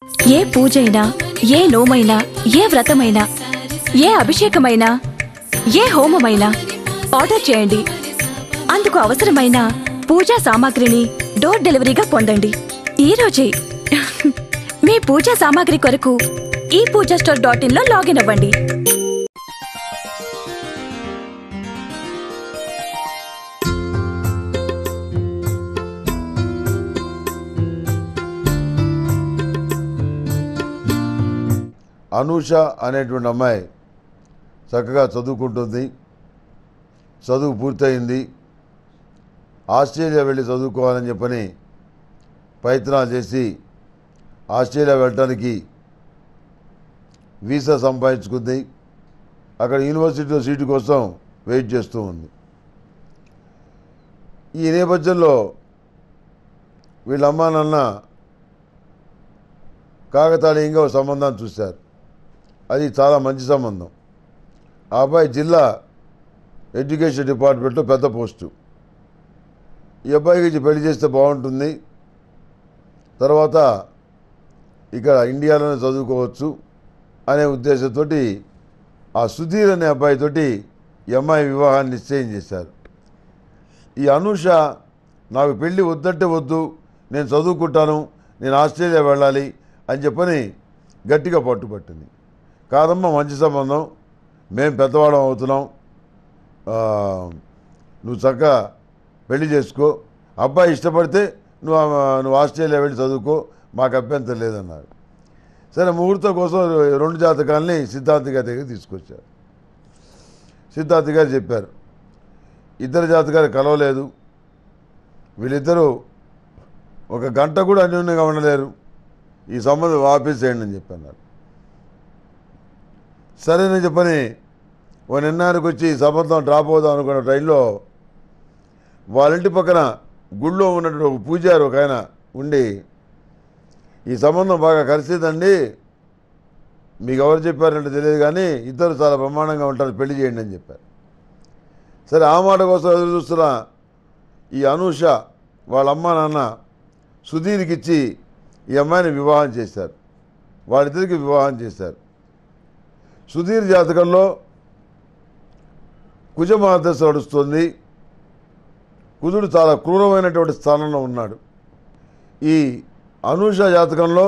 ఏ పూజైనా ఏ నోమైనా ఏ వ్రతమైనా ఏ అభిషేకమైనా ఏ హోమమైనా ఆర్డర్ చేయండి అందుకు అవసరమైన పూజా సామాగ్రిని డోర్ డెలివరీగా పొందండి ఈ రోజే మీ పూజా సామాగ్రి కొరకు ఈ పూజా స్టోర్ డాట్ ఇన్ లో లాగిన్ అవ్వండి అనూష అనేటువంటి అమ్మాయి చక్కగా చదువుకుంటుంది చదువు పూర్తయింది ఆస్ట్రేలియా వెళ్ళి చదువుకోవాలని చెప్పని ప్రయత్నాలు చేసి ఆస్ట్రేలియా వెళ్ళటానికి వీసా సంపాదించుకుంది అక్కడ యూనివర్సిటీలో సీటు కోసం వెయిట్ చేస్తూ ఉంది ఈ నేపథ్యంలో వీళ్ళ అమ్మా నాన్న కాకతాళీయంగా ఒక సంబంధాన్ని చూశారు అది చాలా మంచి సంబంధం ఆ అబ్బాయి జిల్లా ఎడ్యుకేషన్ డిపార్ట్మెంట్లో పెద్ద పోస్టు ఈ అబ్బాయికి ఇచ్చి పెళ్లి చేస్తే బాగుంటుంది తర్వాత ఇక్కడ ఇండియాలోనే చదువుకోవచ్చు అనే ఉద్దేశంతో ఆ సుధీర్ అనే అబ్బాయితోటి ఈ అమ్మాయి వివాహాన్ని నిశ్చయం చేశారు ఈ అనూష నాకు పెళ్ళి వద్దంటే వద్దు నేను చదువుకుంటాను నేను ఆస్ట్రేలియా వెళ్ళాలి అని చెప్పని గట్టిగా పట్టుపట్టింది కాదమ్మా మంచి సంబంధం మేము పెద్దవాళ్ళం అవుతున్నాం ఆ, నువ్వు చక్కగా పెళ్లి చేసుకో అబ్బాయి ఇష్టపడితే నువ్వు ఆ- నువ్వు ఆస్ట్రేలియా వెళ్ళి చదువుకో మాకు అభ్యంతరం లేదన్నారు సరే ముహూర్తం కోసం రెండు జాతకాలని సిద్ధార్థ గారి దగ్గర తీసుకొచ్చారు సిద్ధార్థ గారు చెప్పారు ఇద్దరు జాతకాలు కలవలేదు వీళ్ళిద్దరూ ఒక గంట కూడా అన్యోన్యంగా ఉండలేరు ఈ సంబంధం ఆపేసేయండి అని చెప్పన్నారు సరేనని చెప్పని ఓ నిర్ణయానికి వచ్చి ఈ సంబంధం డ్రాప్ అవుదాం అనుకున్న టైంలో వాళ్ళ ఇంటి పక్కన గుళ్ళో ఉన్నటువంటి ఒక పూజారి ఒక ఆయన ఉండి ఈ సంబంధం బాగా కలిసిదండి మీకు ఎవరు చెప్పారంటే తెలియదు కానీ ఇద్దరు చాలా బ్రహ్మాండంగా ఉంటారు పెళ్లి చేయండి అని చెప్పారు సరే ఆ మాట కోసం ఎదురు చూస్తున్న ఈ అనూష వాళ్ళ అమ్మ నాన్న సుధీర్కి ఇచ్చి ఈ అమ్మాయిని వివాహం చేశారు వాళ్ళిద్దరికి వివాహం చేశారు సుధీర్ జాతకంలో కుజమహాదశ నడుస్తుంది కుజుడు చాలా క్రూరమైనటువంటి స్థానంలో ఉన్నాడు ఈ అనూష జాతకంలో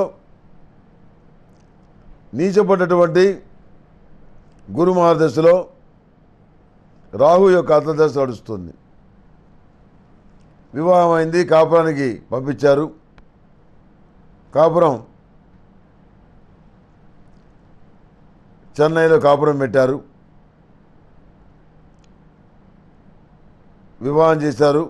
నీచపడ్డటువంటి గురు మహాదశలో రాహు యొక్క అర్ధదశ నడుస్తుంది వివాహం అయింది కాపురానికి పంపించారు కాపురం చెన్నైలో కాపురం పెట్టారు వివాహం చేశారు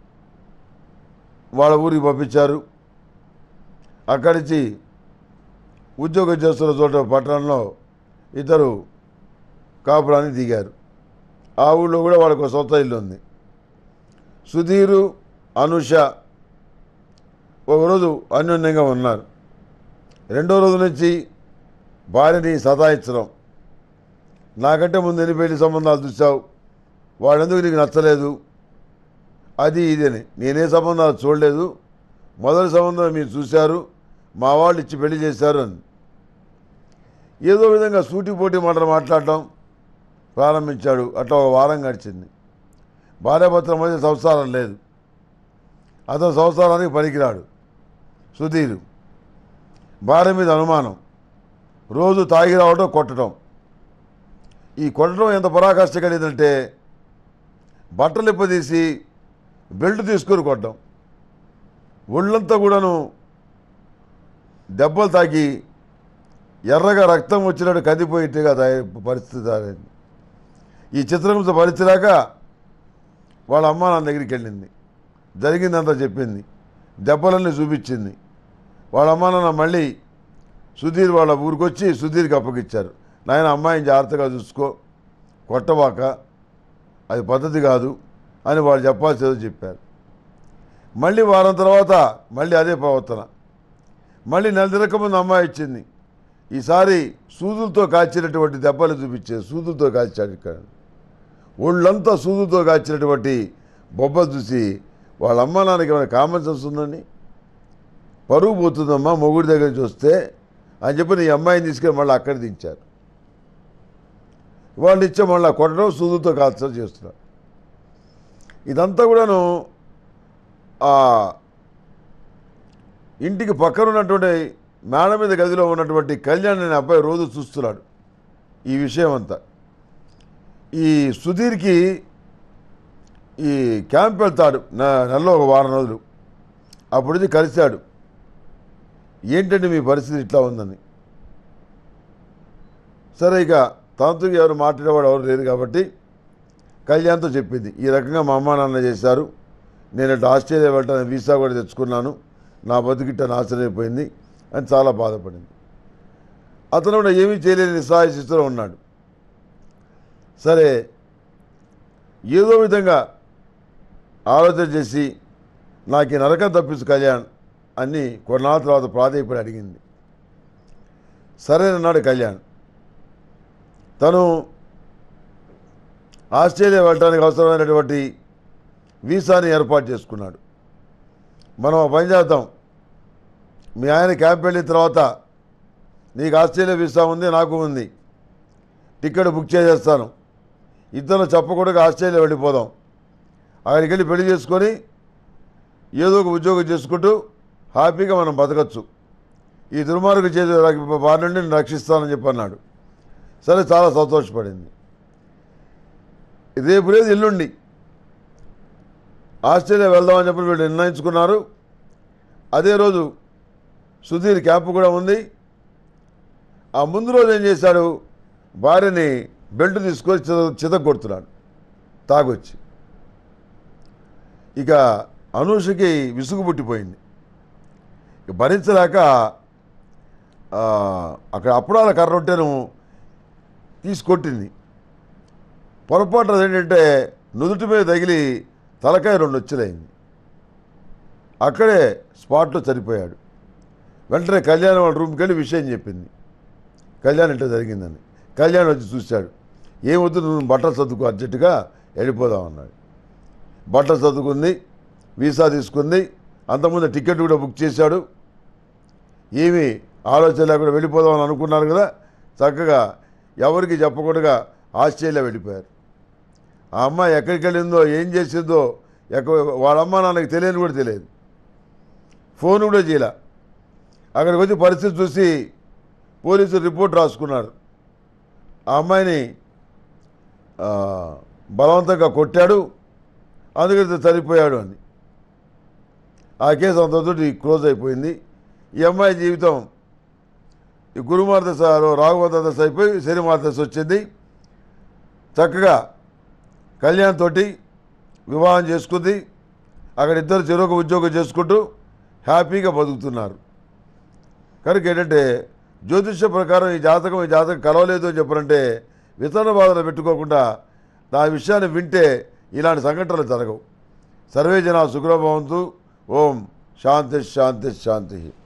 వాళ్ళ ఊరికి పంపించారు అక్కడి నుంచి ఉద్యోగం చేస్తున్న చోట పట్టణంలో ఇద్దరు కాపురానికి దిగారు ఆ ఊళ్ళో కూడా వాళ్ళకు ఒక సొంత ఇల్లు ఉంది సుధీరు అనుష ఒకరోజు అన్యోన్యంగా ఉన్నారు రెండో రోజు నుంచి భార్యని సతాయించడం నాకంటే ముందు ఎన్ని పెళ్లి సంబంధాలు చూసావు వాడెందుకు నీకు నచ్చలేదు అది ఇదని నేనే సంబంధాలు చూడలేదు మొదటి సంబంధం మీరు చూశారు మా వాళ్ళు ఇచ్చి పెళ్లి చేశారు అని ఏదో విధంగా సూటిపోటీ మాటలు మాట్లాడటం ప్రారంభించాడు అట్లా ఒక వారం గడిచింది భార్యాభర్తల మధ్య సంసారం లేదు అతను సంసారానికి పనికిరాడు సుధీరు భార్య మీద అనుమానం రోజు తాగి రావడం కొట్టడం ఈ కొట్టడం ఎంత పరాకాష్ట కలిగిందంటే బట్టలు ఇప్పదీసి బెల్ట్ తీసుకొని కొట్టడం ఒళ్ళంతా కూడాను దెబ్బలు తాకి ఎర్రగా రక్తం వచ్చినట్టు కందిపోయిట్టుగా తయారు పరిస్థితి తయారైంది ఈ చిత్రహింస భరించలేక వాళ్ళ అమ్మ నా దగ్గరికి వెళ్ళింది జరిగిందంతా చెప్పింది దెబ్బలన్నీ చూపించింది వాళ్ళ అమ్మ నాన్న మళ్ళీ సుధీర్ వాళ్ళ ఊరికొచ్చి సుధీర్కి అప్పగిచ్చారు నాయన అమ్మాయిని జాగ్రత్తగా చూసుకో కొట్టవాక అది పద్ధతి కాదు అని వాళ్ళు చెప్పాల్సిందో చెప్పారు మళ్ళీ వారం తర్వాత మళ్ళీ అదే ప్రవర్తన మళ్ళీ నెల తిరక ముందు అమ్మాయి ఇచ్చింది ఈసారి సూదులతో కాల్చినటువంటి దెబ్బలు చూపించేది సూదులతో కాల్చాడు ఇక్కడ ఒళ్ళంతా సూదులతో కాల్చినటువంటి బొబ్బలు చూసి వాళ్ళ అమ్మ నాన్నకి ఏమైనా కామన్ సెన్స్ ఉందండి పరువు పోతుందమ్మా మొగుడి దగ్గర నుంచి వస్తే అని చెప్పి నీ అమ్మాయిని తీసుకెళ్ళి మళ్ళీ అక్కడ దించారు వాళ్ళు ఇచ్చే మళ్ళీ కొట్టడం సూదుతో కాల్చడం చేస్తున్నారు ఇదంతా కూడాను ఆ ఇంటికి పక్కన ఉన్నటువంటి మేడ మీద గదిలో ఉన్నటువంటి కళ్యాణ్ అనే అబ్బాయి రోజు చూస్తున్నాడు ఈ విషయం అంతా ఈ సుధీర్కి ఈ క్యాంప్ వెళ్తాడు నె- నెలలో ఒక వారం రోజులు అప్పుడు ఇది కలిశాడు ఏంటంటే మీ పరిస్థితి ఇట్లా ఉందని సరే ఇక తనతో ఎవరు మాట్లాడేవాడు ఎవరు లేరు కాబట్టి కళ్యాణ్తో చెప్పింది ఈ రకంగా మా అమ్మ నాన్న చేశారు నేను ఇటు ఆస్ట్రేలియా వెళ్ళటానికి వీసా కూడా తెచ్చుకున్నాను నా బతుకిట్ట నాశనం అయిపోయింది అని చాలా బాధపడింది అతను కూడా ఏమీ చేయలేని నిస్సహాయ స్థితిలో ఉన్నాడు సరే ఏదో విధంగా ఆలోచన చేసి నాకు ఈ నరకం తప్పించు కళ్యాణ్ అని కొన్నాళ్ళ తర్వాత ప్రాధేయపడి అడిగింది సరేనన్నాడు కళ్యాణ్ తను ఆస్ట్రేలియా వెళ్ళడానికి అవసరమైనటువంటి వీసాని ఏర్పాటు చేసుకున్నాడు మనం ఆ పని చేద్దాం మీ ఆయన క్యాంప్ వెళ్ళిన తర్వాత నీకు ఆస్ట్రేలియా వీసా ఉంది నాకు ఉంది టికెట్ బుక్ చేసేస్తాను ఇద్దరు చెప్పకుండా ఆస్ట్రేలియా వెళ్ళిపోదాం అక్కడికి వెళ్ళి పెళ్లి చేసుకొని ఏదో ఒక ఉద్యోగం చేసుకుంటూ హ్యాపీగా మనం బతకచ్చు ఈ దుర్మార్గ చేతి బారి నుండి నేను రక్షిస్తానని చెప్పి అన్నాడు సరే చాలా సంతోషపడింది రేపు లేదు ఎల్లుండి ఆస్ట్రేలియా వెళ్దామని చెప్పి వీళ్ళు నిర్ణయించుకున్నారు అదే రోజు సుధీర్ క్యాంపు కూడా ఉంది ఆ ముందు రోజు ఏం చేశాడు భార్యని బెల్ట్ తీసుకొని చిత చితగొడుతున్నాడు తాగొచ్చి ఇక అనూషకి విసుగు పుట్టిపోయింది ఇక భరించలేక ఆ, అక్కడ అప్పుడాల కర్ర రొట్టెను తీసుకొట్టింది పొరపాటు ఏంటంటే నుదుటి మీద తగిలి తలకాయ రెండు వచ్చినాయింది అక్కడే స్పాట్లో చనిపోయాడు వెంటనే కళ్యాణ్ వాళ్ళ రూమ్కి వెళ్ళి విషయం చెప్పింది కళ్యాణ్ ఇట్లా జరిగిందని కళ్యాణ్ వచ్చి చూశాడు ఏమొద్దు నువ్వు బట్టలు సర్దుకో అర్జెంటుగా వెళ్ళిపోదాం అన్నాడు బట్టలు సర్దుకుంది వీసా తీసుకుంది అంతకుముందు టికెట్ కూడా బుక్ చేశాడు ఏమీ ఆలోచన లేకుండా వెళ్ళిపోదామని అనుకున్నారు కదా చక్కగా ఎవరికి చెప్పకుండా ఆస్ట్రేలియా వెళ్ళిపోయారు ఆ అమ్మాయి ఎక్కడికి వెళ్ళిందో ఏం చేసిందో ఎక్కడ వాళ్ళ అమ్మ నాన్నకి తెలియని కూడా తెలియదు ఫోన్ కూడా చేయలే అక్కడికి వచ్చి పరిస్థితి చూసి పోలీసులు రిపోర్ట్ రాసుకున్నారు ఆ అమ్మాయిని ఆ, బలవంతంగా కొట్టాడు అందుకని చనిపోయాడు అని ఆ కేసు అంతతో క్లోజ్ అయిపోయింది ఈ అమ్మాయి జీవితం ఈ గురుమార్త రాఘవంత దశ అయిపోయి శనిమార్త దశ వచ్చింది చక్కగా కళ్యాణ్ తోటి వివాహం చేసుకుంది అక్కడ ఇద్దరు చెరొక ఉద్యోగం చేసుకుంటూ హ్యాపీగా బతుకుతున్నారు కనుక ఏంటంటే జ్యోతిష్య ప్రకారం ఈ జాతకం ఈ జాతకం కలవలేదు అని చెప్పారంటే వితరణ బాధలు పెట్టుకోకుండా నా విషయాన్ని వింటే ఇలాంటి సంఘటనలు జరగవు సర్వే జన సుఖభవంతు ఓం శాంతి శాంతి శాంతి